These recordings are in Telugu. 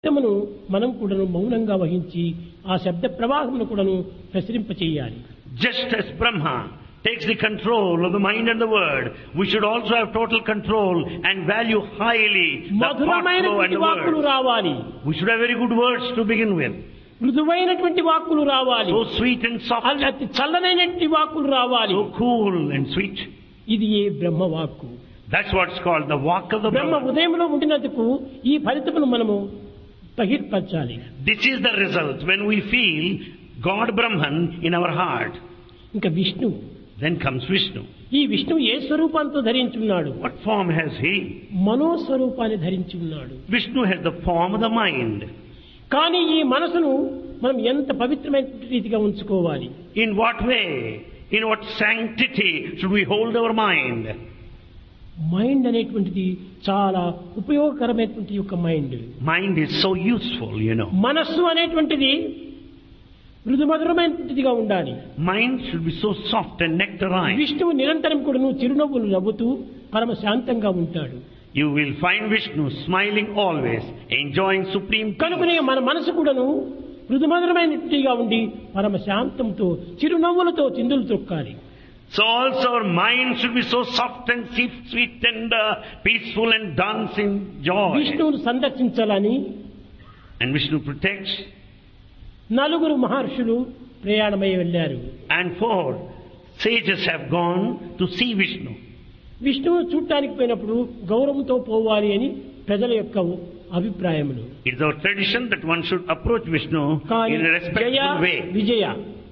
శబ్దమును మనం కూడాను మౌనంగా వహించి ఆ శబ్ద ప్రవాహమును కూడాను ప్రసరింపచేయాలి Just as Brahma takes the control of the mind and the word, we should also have total control and value highly the thought flow and మధురమైనటువంటి the వాక్కులు words. రావాలి We should have very good words to begin with. మృదువైనటువంటి వాక్కులు రావాలి So sweet and soft, అవి అతి చల్లనైనటువంటి వాక్కులు రావాలి so cool and sweet. ఇది ఏ బ్రహ్మ వాక్కు That's what's called the walk of the Brahma Brahma. ఉదయంలో ఉండినందుకు ఈ ఫలితమును మనము బహిర్పరచాలి This is the result when we feel God Brahman in our heart. ఇంకా విష్ణు Then comes Vishnu. ఈ విష్ణువు ఏ స్వరూపంతో ధరించి ఉన్నాడు What form has he? మనోస్వరూపాన్ని ధరించి ఉన్నాడు Vishnu has the form of the mind. కానీ ఈ మనసును మనం ఎంత పవిత్రమైన రీతిగా ఉంచుకోవాలి In what way? In what sanctity should we hold our mind? Mind అనేటువంటిది చాలా ఉపయోగకరమైనటువంటి యొక్క mind Mind is so useful, you know. మనస్సు అనేటువంటిది మృదుమధురమైనటువంటిదిగా ఉండాలి Mind should be so soft and nectarine. విష్ణువు నిరంతరం కూడాను చిరునవ్వులు నవ్వుతూ పరమ శాంతంగా ఉంటాడు You will find Vishnu smiling always, enjoying supreme కనుకనే peace. మన మనసు కూడాను మృదుమధురమైనట్టుగా ఉండి పరమ శాంతంతో చిరునవ్వులతో చిందులు తొక్కాలి So also our mind should be so soft and sweet, sweet tender, peaceful and dance in joy. విష్ణువును సందర్శించాలని And Vishnu protects. నలుగురు మహర్షులు ప్రయాణమై వెళ్ళారు And four sages have gone to see Vishnu. విష్ణువు చూడటానికి పోయినప్పుడు గౌరవంతో పోవాలి అని ప్రజల యొక్క అభిప్రాయములు It's our tradition that one should approach Vishnu కానీ in a Jaya respectful way. విజయ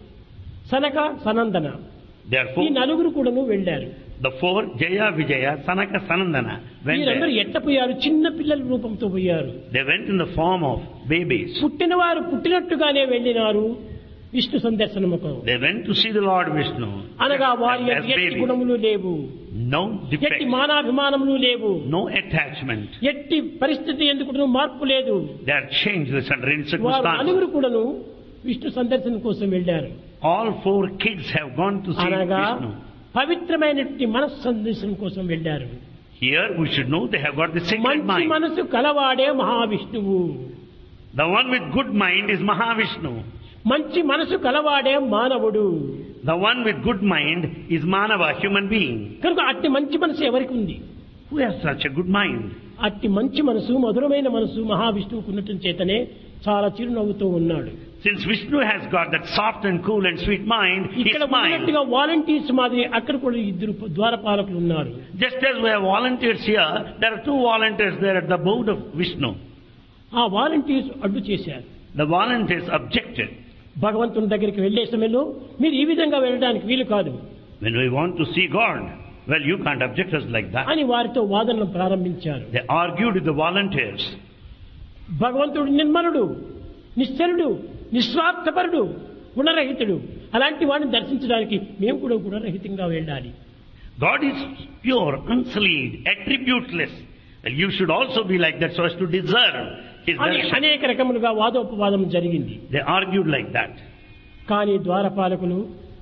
సనక సనందన ఈ Therefore, నలుగురు కూడాను వెళ్ళారు the four Jaya, Vijaya, Sanaka, Sanandana went వీరందరూ there. ఎట్ట పోయారు చిన్న పిల్లల రూపంతో పోయారు They went in the form of babies. పుట్టినవారు పుట్టినట్టుగానే వెళ్ళినారు Vishnu సందర్శనముకు They went to see the Lord Vishnu అనగా వారి as యొక్క ఎట్టి babies. గుణములు లేవు No ఎట్టి defect, మానాభిమానములు లేవు no attachment. ఎట్టి పరిస్థితి ఎందుకు మార్పు లేదు They are changeless under any వారు circumstance. నలుగురు కూడాను విష్ణు సందర్శన కోసం వెళ్ళారు All four kids have gone to see అనగా Vishnu. పవిత్రమైనటువంటి మనస్సు సందేశం కోసం వెళ్ళారు Here we should know they have got the sacred మంచి mind. మనసు కలవాడే మహావిష్ణువు The one with good mind is Mahavishnu. మంచి మనసు కలవాడే మానవుడు The one with good mind is Manava, human being. కనుక అట్టి మంచి మనసు ఎవరికి ఉంది Who has such a good mind? అట్టి మంచి మనసు మధురమైన మనసు మహావిష్ణువుకు ఉండటం చేతనే చాలా చిరునవ్వుతో ఉన్నాడు Since Vishnu has got that soft and cool and sweet mind, he ఇక్కడ smiles. ఉన్నట్టుగా వాలంటీర్స్ మాదిరి అక్కడ కూడా ఇద్దరు ద్వారపాలకులు ఉన్నారు Just as we have volunteers here, there are two volunteers there at the board of Vishnu. ఆ వాలంటీర్స్ అడ్డు చేశారు The volunteers objected. భగవంతుని దగ్గరికి వెళ్లే సమయంలో మీరు ఈ విధంగా వెళ్ళడానికి వీలు కాదు When we want to see God, well, you can't object us like that. అని వారితో వాదనలు ప్రారంభించారు They argued with the volunteers. భగవంతుడు నిర్మలుడు నిశ్చలుడు నిస్వార్థపరుడు గుణరహితుడు అలాంటి వాడిని దర్శించడానికి మేము కూడా గుణరహితంగా వెళ్ళాలి God is pure, unsullied, attributeless. Well, you should also be like that so as to deserve His అని darshan. అనేక రకములుగా వాదోపవాదం జరిగింది They argued like that. కానీ ద్వారపాలకులు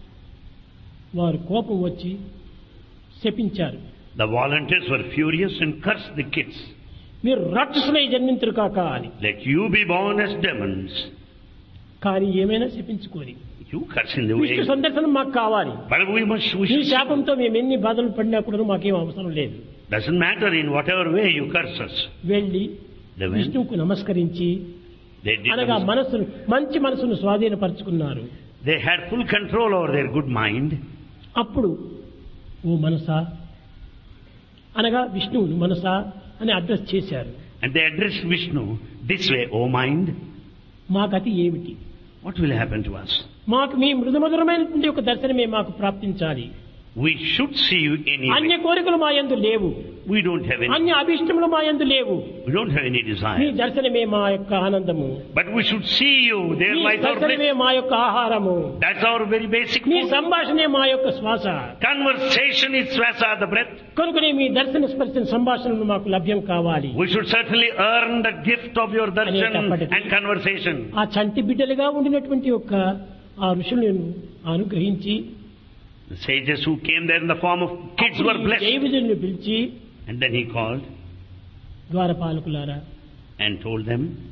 వారు కోపం వచ్చి శపించారు The volunteers were furious and cursed the kids. మీరు రాక్షసులై జన్మించరు కాక అని Let you be born as demons. కానీ ఏమైనా శపించుకోని You curse in the way. Vishnu సందర్శనం మాకు కావాలి But we must, we ఈ should, శాపంతో మేము ఎన్ని బాధలు పడినా కూడా మాకేం అవసరం లేదు doesn't matter in whatever way you curse us. వెళ్ళి They went, విష్ణువుకు నమస్కరించి they did అనగా them- మనస్సును మంచి మనసును స్వాధీనపరుచుకున్నారు They had full control over their good mind. అప్పుడు ఓ మనసా అనగా విష్ణువును మనసా అని అడ్రస్ చేశారు And they addressed Vishnu this way, O mind, మా గతి ఏమిటి what will happen to us? మాకు మీ మృదుమధురమైనటువంటి ఒక దర్శనమే మాకు ప్రాప్తించాలి We should see you అన్య anyway. కోరికలు మా యందు లేవు We don't have any, అన్య అభిష్టములు మా యందు లేవు we don't have any me desire. దర్శనమే మా యొక్క ఆనందము But we should see you. There me lies our దర్శనమే bliss. మా యొక్క ఆహారము That's our very basic me food. సంభాషణే మా యొక్క శ్వాస Conversation is swasa, the breath. కనుకనే మీ దర్శన స్పర్శన సంభాషణలు మాకు లభ్యం కావాలి We should certainly earn the gift of your darshan and conversation. ఆ చంటి బిడ్డలుగా ఉండినటువంటి యొక్క ఆ ఋషులను అనుగ్రహించి The sages who came there in the form of kids were blessed. దైవజనులు పిలిచి And then he called ద్వారపాలకులారా and told them,